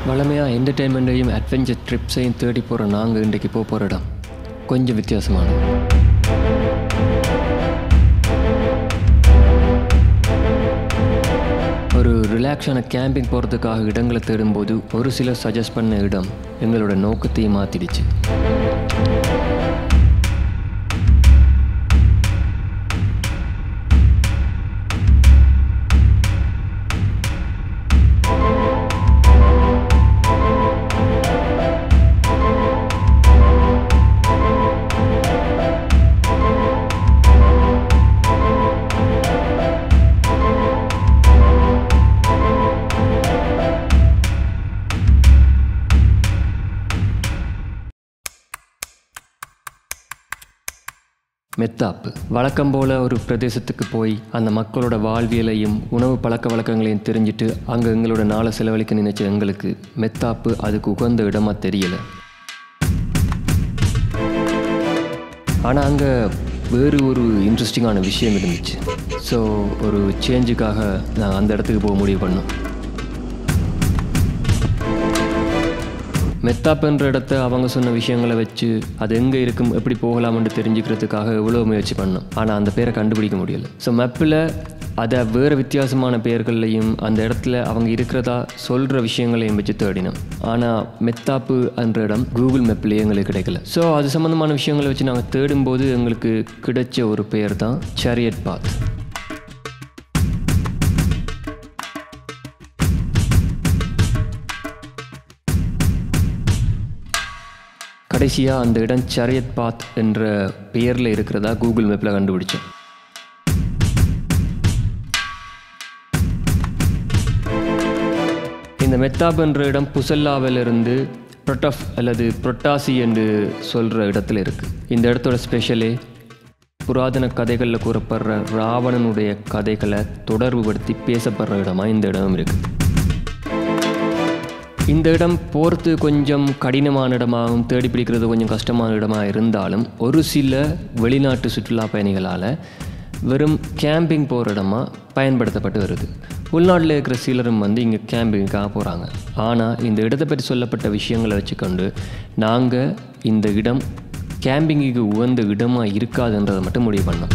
வளமையாக என்டர்டெயின்மெண்ட்டையும் அட்வென்ச்சர் ட்ரிப்ஸையும் தேடி போகிற நாங்கள் இன்றைக்கு போக போகிற இடம் கொஞ்சம் வித்தியாசமானது ஒரு ரிலாக்ஸான கேம்பிங் போகிறதுக்காக இடங்களை தேடும்போது ஒரு சிலர் சஜஸ்ட் பண்ண இடம் எங்களோட நோக்கத்தையும் மாற்றிடுச்சு மெத்தாப்பு வழக்கம் போல் ஒரு பிரதேசத்துக்கு போய் அந்த மக்களோட வாழ்வியலையும் உணவு பழக்க வழக்கங்களையும் தெரிஞ்சுட்டு அங்கே எங்களோட நாளை செலவழிக்க நினைச்ச எங்களுக்கு மெத்தாப்பு அதுக்கு உகந்த இடமா தெரியலை ஆனால் அங்கே வேறு ஒரு இன்ட்ரெஸ்டிங்கான விஷயம் இருந்துச்சு ஸோ ஒரு சேஞ்சுக்காக நான் அந்த இடத்துக்கு போக முடிவு பண்ணோம் மெத்தாப்புன்ற இடத்த அவங்க சொன்ன விஷயங்களை வச்சு அது எங்கே இருக்கும் எப்படி போகலாம்னு தெரிஞ்சுக்கிறதுக்காக எவ்வளோ முயற்சி பண்ணோம் ஆனால் அந்த பேரை கண்டுபிடிக்க முடியல ஸோ மேப்பில் அதை வேறு வித்தியாசமான பெயர்கள்லையும் அந்த இடத்துல அவங்க இருக்கிறதா சொல்கிற விஷயங்களையும் வச்சு தேடினோம் ஆனால் மெத்தாப்பு என்ற இடம் கூகுள் மேப்லேயே எங்களுக்கு கிடைக்கல ஸோ அது சம்மந்தமான விஷயங்களை வச்சு நாங்கள் தேடும்போது எங்களுக்கு கிடைச்ச ஒரு பெயர் தான் சேரியட் பாத் கடைசியாக அந்த இடம் சரியத் பாத் என்ற பெயரில் இருக்கிறதா கூகுள் மேப்பில் கண்டுபிடிச்சோம் இந்த மெத்தாப் என்ற இடம் புசல்லாவிலிருந்து ப்ரொட்டஃப் அல்லது புரட்டாசி என்று சொல்கிற இடத்துல இருக்குது இந்த இடத்தோட ஸ்பெஷலே புராதன கதைகளில் கூறப்படுற ராவணனுடைய கதைகளை தொடர்புபடுத்தி பேசப்படுற இடமா இந்த இடம் இருக்குது இந்த இடம் போகிறது கொஞ்சம் கடினமான இடமாகவும் தேடி பிடிக்கிறது கொஞ்சம் கஷ்டமான இடமாக இருந்தாலும் ஒரு சில வெளிநாட்டு சுற்றுலா பயணிகளால் வெறும் கேம்பிங் போகிற இடமா பயன்படுத்தப்பட்டு வருது உள்நாட்டில் இருக்கிற சிலரும் வந்து இங்கே கேம்பிங்காக போகிறாங்க ஆனால் இந்த இடத்தை பற்றி சொல்லப்பட்ட விஷயங்களை வச்சுக்கொண்டு நாங்கள் இந்த இடம் கேம்பிங்குக்கு உகந்த இடமாக இருக்காதுன்றதை மட்டும் முடிவு பண்ணோம்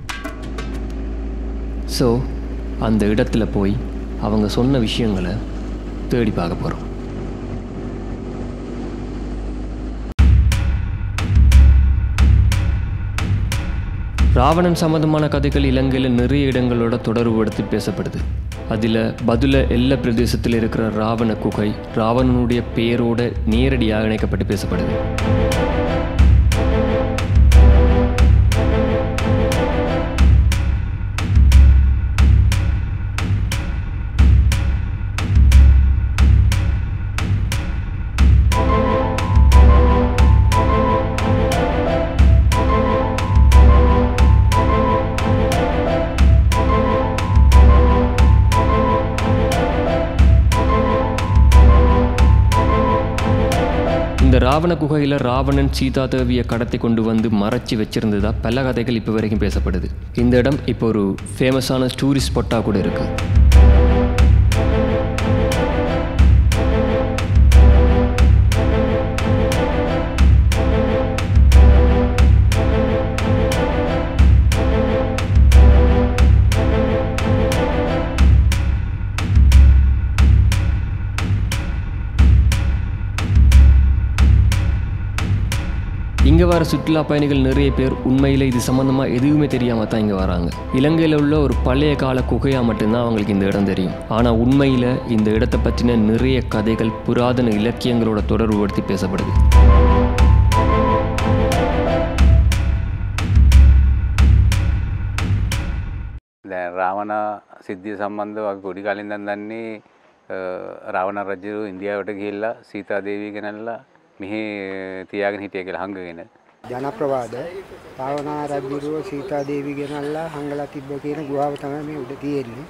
ஸோ அந்த இடத்துல போய் அவங்க சொன்ன விஷயங்களை தேடி பார்க்க போகிறோம் ராவணன் சம்பந்தமான கதைகள் இலங்கையில் நிறைய இடங்களோட தொடர்புபடுத்தி பேசப்படுது அதில் பதில எல்ல பிரதேசத்தில் இருக்கிற ராவண குகை ராவணனுடைய பேரோட நேரடியாக இணைக்கப்பட்டு பேசப்படுது இந்த ராவண குகையில் ராவணன் சீதா தேவியை கடத்தி கொண்டு வந்து மறைச்சி வச்சிருந்ததா பல கதைகள் இப்போ வரைக்கும் பேசப்படுது இந்த இடம் இப்போ ஒரு ஃபேமஸான டூரிஸ்ட் ஸ்பாட்டாக கூட இருக்கு இங்கே வர சுற்றுலா பயணிகள் நிறைய பேர் உண்மையில் இது சம்மந்தமாக எதுவுமே தெரியாமல் தான் இங்கே வராங்க இலங்கையில் உள்ள ஒரு பழைய கால குகையாக மட்டும்தான் அவங்களுக்கு இந்த இடம் தெரியும் ஆனால் உண்மையில் இந்த இடத்தை பற்றின நிறைய கதைகள் புராதன இலக்கியங்களோட தொடர்புபடுத்தி பேசப்படுது දැන් රාවණ සිද්ධිය සම්බන්ධව අපි පොඩි කලින් දැන් දන්නේ අ, රාවණ රජු ඉන්දියාවට ගිහිල්ලා සීතා දේවිය ගෙනල්ලා මෙහි තියාගෙන හිටිය කියලා හංගගෙන. ජනප්‍රවාද රාවණා රජුරුව සීතා දේවි ගෙනල්ලා හංගලා තිබ්බ කියන ගුහාව තමයි මේ උඩ තියෙන්නේ.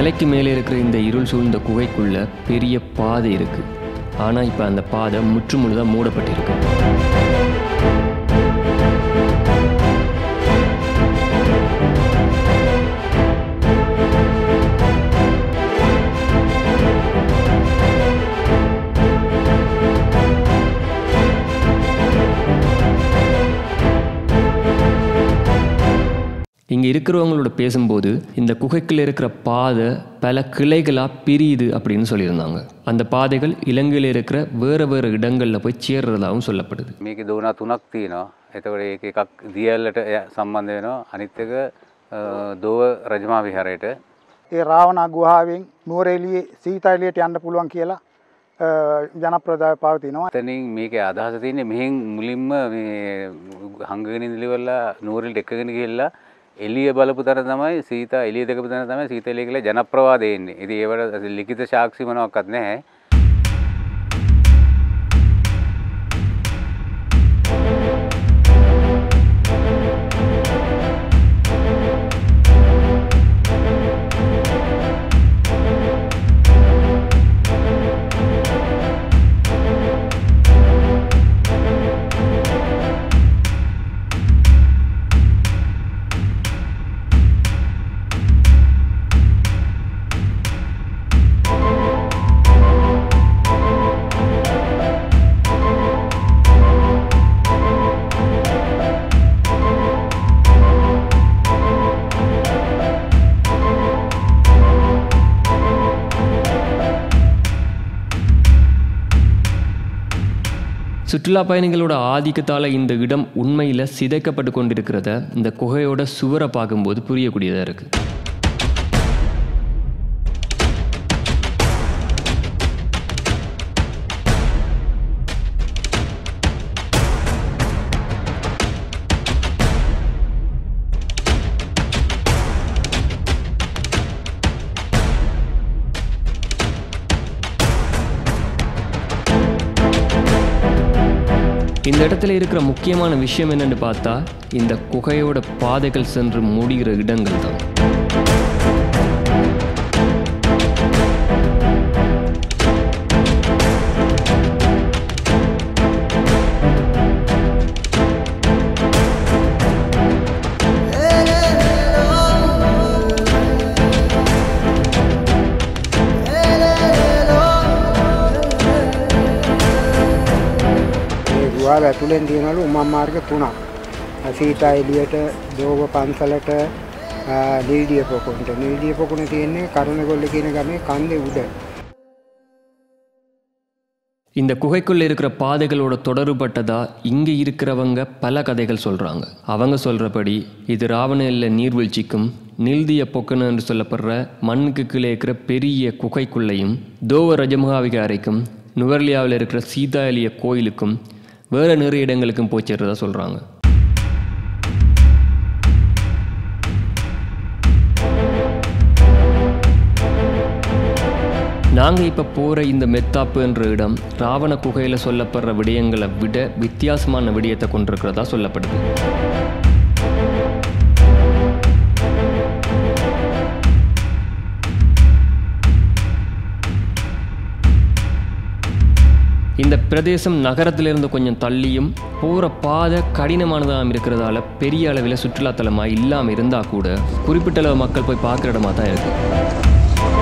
மலைக்கு மேலே இருக்கிற இந்த இருள் சூழ்ந்த குகைக்குள்ள பெரிய பாதை இருக்கு ஆனால் இப்போ அந்த பாதை முற்றுமுழுதாக மூடப்பட்டிருக்கு இங்கே இருக்கிறவங்களோட பேசும்போது இந்த குகைக்குள்ள இருக்கிற பாதை பல கிளைகளாக பிரியுது அப்படின்னு சொல்லியிருந்தாங்க அந்த பாதைகள் இலங்கையில் இருக்கிற வேறு வேறு இடங்களில் போய் சேர்றதாகவும் சொல்லப்படுது මේක දෝනා තුනක් තියෙනවා එතකොට ඒක එකක් දියල්ලට ය- සම්බන්ධ වෙනවා අනිත් එක අ, දෝව රජමා විහාරයට ඒ රාවනා ගුහාාවෙන් නුවරේලියේ සීතයිලියට යන්න පුළුවන් කියලා අ, ජනප්‍රදාය පවතිනවා එතනින් මේක අදහස තියන්නේ මෙහෙන් මුලින්ම මේ හංගගෙන ඉදිලිවල්ලා නූරල්ට එක්කගෙන ගිහිල්ලා එලිය බලපු තැන තමයි සීතා එලිය දෙකපු තැන තමයි සීතා එලිය කියලා ජනප්‍රවාදය එන්නේ. ඉතින් ඒවට ලිඛිත සාක්ෂි මොනවාක්වත් නැහැ. சுற்றுலா பயணிகளோட ஆதிக்கத்தால் இந்த இடம் உண்மையில் சிதைக்கப்பட்டு கொண்டிருக்கிறத இந்த குகையோட சுவரை பார்க்கும்போது புரியக்கூடியதாக இருக்குது இந்த இடத்துல இருக்கிற முக்கியமான விஷயம் என்னன்னு பார்த்தா இந்த குகையோட பாதைகள் சென்று முடிகிற இடங்கள் தான் ඒ ගුහාව ඇතුළෙන් තියෙනවලු උමම් මාර්ග තුනක්. සීතා එළියට දෝව පන්සලට ආ, නීඩිය පොකුණට. නීඩිය පොකුණ තියෙන්නේ කරුණගොල්ල කියන ගමේ කන්දේ උඩ. இந்த குகைக்குள்ள இருக்கிற பாதைகளோட தொடர்பட்டதா இங்கே இருக்கிறவங்க பல கதைகள் சொல்றாங்க அவங்க சொல்றபடி இது ராவணல்ல நீர்வீழ்ச்சிக்கும் நில்திய பொக்கன என்று சொல்லப்படுற மண்ணுக்கு கீழே இருக்கிற பெரிய குகைக்குள்ளையும் தோவ ரஜமகாவிக அறைக்கும் நுவர்லியாவில் இருக்கிற சீதாலிய கோயிலுக்கும் வேற நிறைய இடங்களுக்கும் போய் சேர்றதா சொல்றாங்க நாங்கள் இப்போ போகிற இந்த மெத்தாப்பு என்ற இடம் ராவண குகையில் சொல்லப்படுற விடயங்களை விட வித்தியாசமான விடயத்தை கொண்டிருக்கிறதா சொல்லப்படுது இந்த பிரதேசம் நகரத்திலிருந்து கொஞ்சம் தள்ளியும் போகிற பாதை கடினமானதாக இருக்கிறதால பெரிய அளவில் சுற்றுலாத்தலமாக இல்லாமல் இருந்தால் கூட குறிப்பிட்ட அளவு மக்கள் போய் பார்க்குற இடமா தான் இருக்குது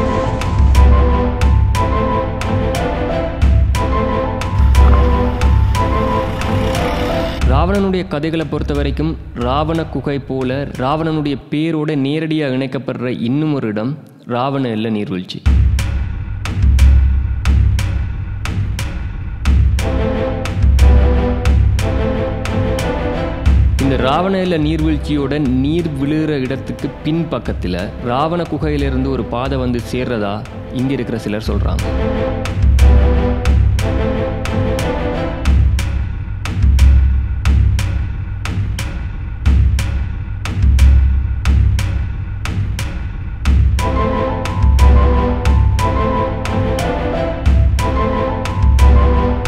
ராவணனுடைய கதைகளை பொறுத்த வரைக்கும் ராவண குகை போல ராவணனுடைய பேரோட நேரடியாக இணைக்கப்படுற இன்னும் ஒரு இடம் ராவண எல்ல நீர்வீழ்ச்சி இந்த ராவண எல்ல நீர்வீழ்ச்சியோட நீர் விழுகிற இடத்துக்கு பின் பக்கத்தில் ராவண குகையிலிருந்து ஒரு பாதை வந்து சேர்றதா இங்கே இருக்கிற சிலர் சொல்கிறாங்க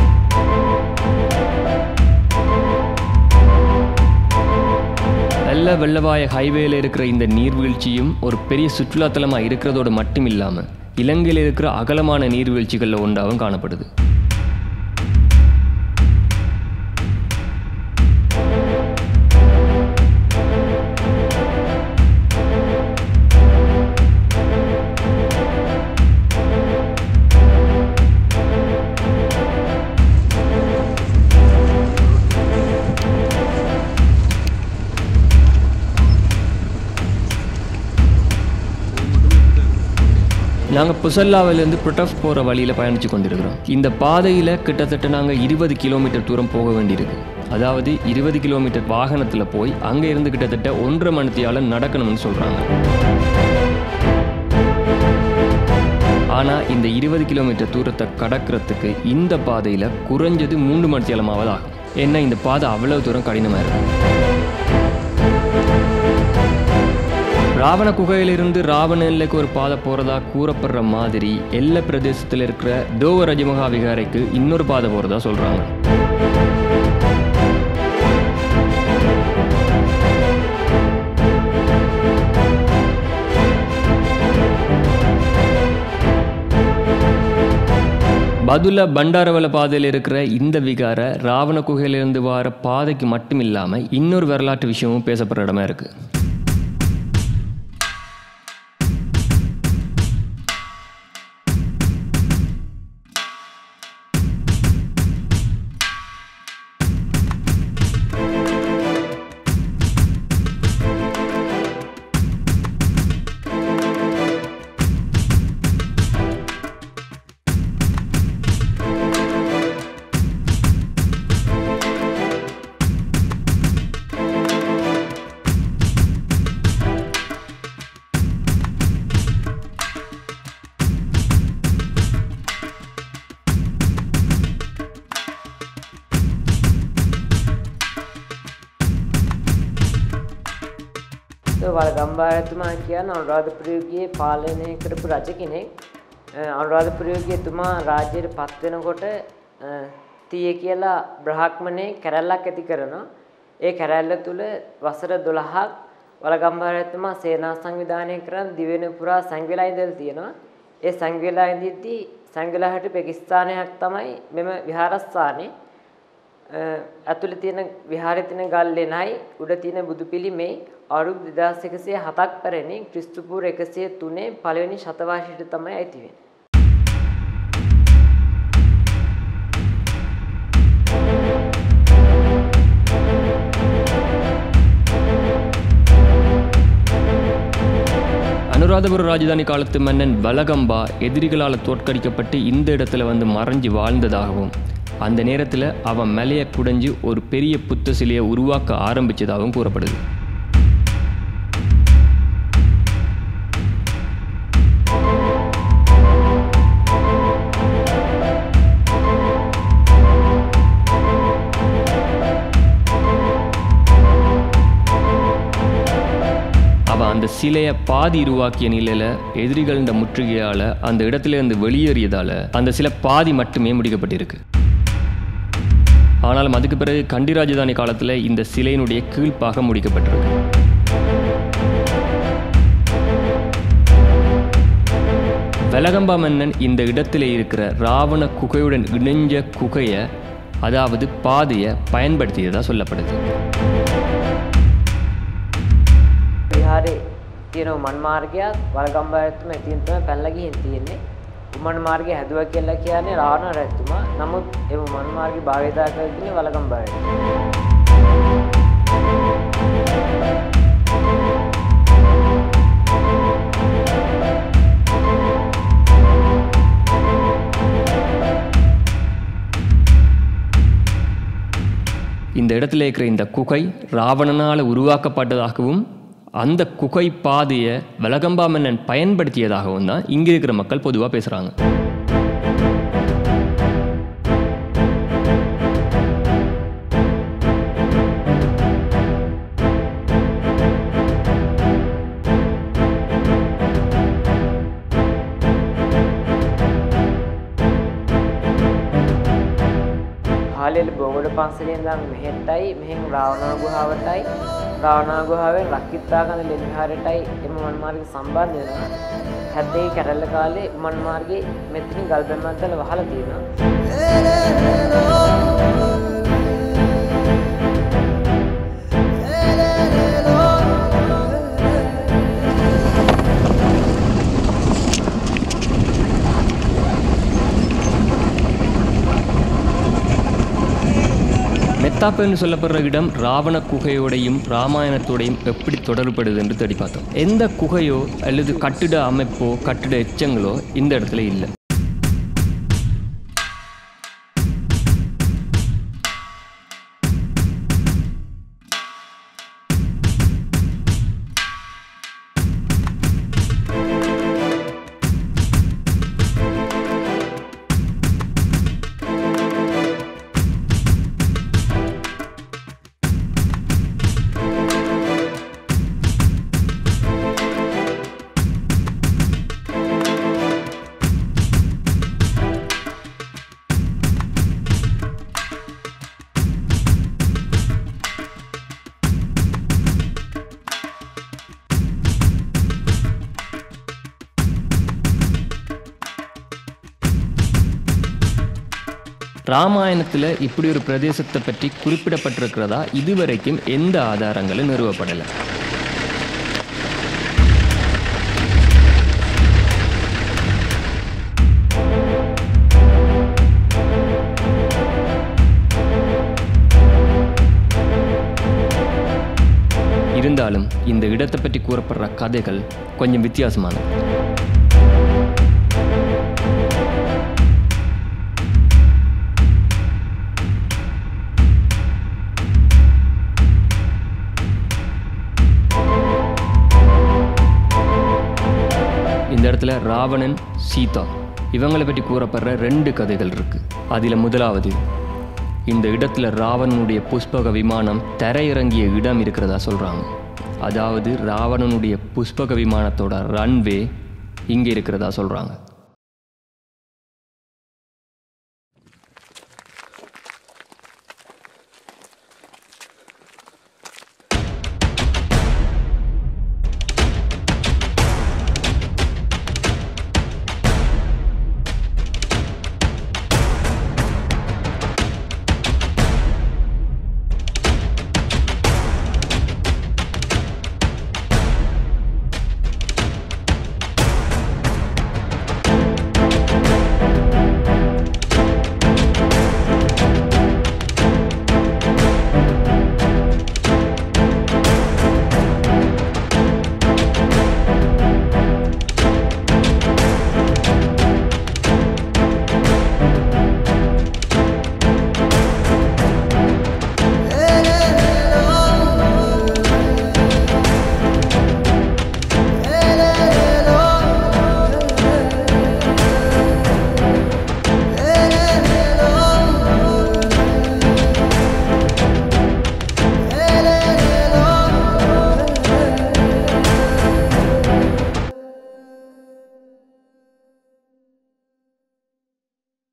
நல்ல வெள்ளவாய ஹைவேல இருக்கிற இந்த நீர்வீழ்ச்சியும் ஒரு பெரிய சுற்றுலாத்தலமாக இருக்கிறதோடு மட்டும் இல்லாமல் இலங்கையில் இருக்கிற அகலமான நீர்வீழ்ச்சிகளில் ஒன்றாகவும் காணப்படுது நாங்கள் புசல்லாவிலேருந்து புட்டஃப் போகிற வழியில் பயணித்து கொண்டிருக்கிறோம் இந்த பாதையில் கிட்டத்தட்ட நாங்கள் இருபது கிலோமீட்டர் தூரம் போக வேண்டியிருக்கு அதாவது இருபது கிலோமீட்டர் வாகனத்தில் போய் அங்கே இருந்து கிட்டத்தட்ட ஒன்றரை மணித்தியால் நடக்கணும்னு சொல்கிறாங்க ஆனால் இந்த இருபது கிலோமீட்டர் தூரத்தை கடக்கிறதுக்கு இந்த பாதையில் குறைஞ்சது மூன்று மணித்தியாலமாவது ஆகும் ஏன்னா இந்த பாதை அவ்வளவு தூரம் கடினமாக இருக்கும் ராவண குகையிலிருந்து ராவண எல்லைக்கு ஒரு பாதை போகிறதா கூறப்படுற மாதிரி எல்லை பிரதேசத்தில் இருக்கிற தோவ ரஜமகா விகாரைக்கு இன்னொரு பாதை போகிறதா சொல்கிறாங்க பதுல பண்டாரவல பாதையில் இருக்கிற இந்த விகார ராவண குகையிலிருந்து வர பாதைக்கு மட்டும் இல்லாமல் இன்னொரு வரலாற்று விஷயமும் பேசப்படுற இடமா இருக்குது වල ගම්බාරතුමා කියන අනුරාධපුරයගේ පාලනය කරපු රජ කෙනෙක් අනුරාධපුරයගේ තුමා රාජ්‍යයට පත්වෙනකොට තිය කියලා බ්‍රහක්මණය කැරැල්ලක් ඇති කරනවා ඒ කැරැල්ල තුළ වසර දොළහක් වලගම්බාරතුමා සේනා සංවිධානය කරන් දිවෙන පුරා සංවිලා ඉඳල් තියෙනවා ඒ සංවිලා ඉඳිද්දී සංවිලාහට පෙකිස්ථානයක් තමයි මෙම විහාරස්ථානේ ඇතුළේ තියෙන විහාරයේ තියෙන ගල්ලෙනයි උඩ තියෙන බුදු පිළිමේ අවුරුදු 2107ක් පැරණි ක්‍රිස්තු පූර්ව 103 පළවෙනි ශතවර්ෂයට තමයි අයිති වෙන්නේ. அனுராதபுர ராஜதானி காலத்து மன்னன் பலகம்பா எதிரிகளால் தோற்கடிக்கப்பட்டு இந்த இடத்துல வந்து மறைஞ்சு வாழ்ந்ததாகவும் அந்த நேரத்தில் அவன் மலையை குடைஞ்சு ஒரு பெரிய புத்த சிலையை உருவாக்க ஆரம்பித்ததாகவும் கூறப்படுது அவன் அந்த சிலையை பாதி உருவாக்கிய நிலையில் எதிரிகள் இந்த முற்றுகையால் அந்த இடத்துல இருந்து வெளியேறியதால் அந்த சிலை பாதி மட்டுமே முடிக்கப்பட்டிருக்கு ஆனாலும் அதுக்கு பிறகு கண்டி ராஜதானி காலத்தில் இந்த சிலையினுடைய கீழ்ப்பாக முடிக்கப்பட்டிருக்கு வெலகம்பா மன்னன் இந்த இடத்துல இருக்கிற ராவண குகையுடன் இணைஞ்ச குகையை அதாவது பாதையை பயன்படுத்தியதாக சொல்லப்படுது විහාරේ තියෙන උමන් මාර්ගයක් වලගම්බාරතුමා ඉතින් තමයි පැනලා ගිහින් තියෙන්නේ. උමන් මාර්ගය හැදුවා කියලා කියන්නේ රාවණ රජතුමා. නමුත් ඒ උමන් මාර්ගය භාවිතා කරලා තියෙන්නේ වලගම්බාරේ. இந்த இடத்துல இருக்கிற இந்த குகை ராவணனால் உருவாக்கப்பட்டதாகவும் அந்த குகை பாதையை வலகம்பா மன்னன் பயன்படுத்தியதாகவும் தான் இங்கே இருக்கிற மக்கள் பொதுவாக பேசுகிறாங்க හාලෙල බෝගොඩ පන්සලෙන් ඉඳන් මෙහෙටයි මෙහෙන් රාවණ ගුහාවටයි රාවණා ගුහාවෙන් රක්කිත්තා කඳ ලෙන් විහාරයටයි එම මන්මාර්ගය සම්බන්ධ වෙනවා. හැද්දේ කැරැල්ල කාලේ මන්මාර්ගයේ මෙතනින් ගල් බැම්මක් දාලා වහලා තියෙනවා. மெத்தாப்பு என்று சொல்லப்படுற இடம் ராவண குகையோடையும் ராமாயணத்தோடையும் எப்படி தொடர்படுது என்று தேடி பார்த்தோம் எந்த குகையோ அல்லது கட்டிட அமைப்போ கட்டிட எச்சங்களோ இந்த இடத்துல இல்லை ராமாயணத்தில் இப்படி ஒரு பிரதேசத்தை பற்றி குறிப்பிடப்பட்டிருக்கிறதா இதுவரைக்கும் எந்த ஆதாரங்களும் நிறுவப்படலை இருந்தாலும் இந்த இடத்தை பற்றி கூறப்படுற கதைகள் கொஞ்சம் வித்தியாசமானது இந்த இடத்துல ராவணன் சீதா இவங்களை பற்றி கூறப்படுற ரெண்டு கதைகள் இருக்கு அதில் முதலாவது இந்த இடத்துல ராவணனுடைய புஷ்பக விமானம் தரையிறங்கிய இடம் இருக்கிறதா சொல்கிறாங்க அதாவது ராவணனுடைய புஷ்பக விமானத்தோட ரன்வே இங்கே இருக்கிறதா சொல்கிறாங்க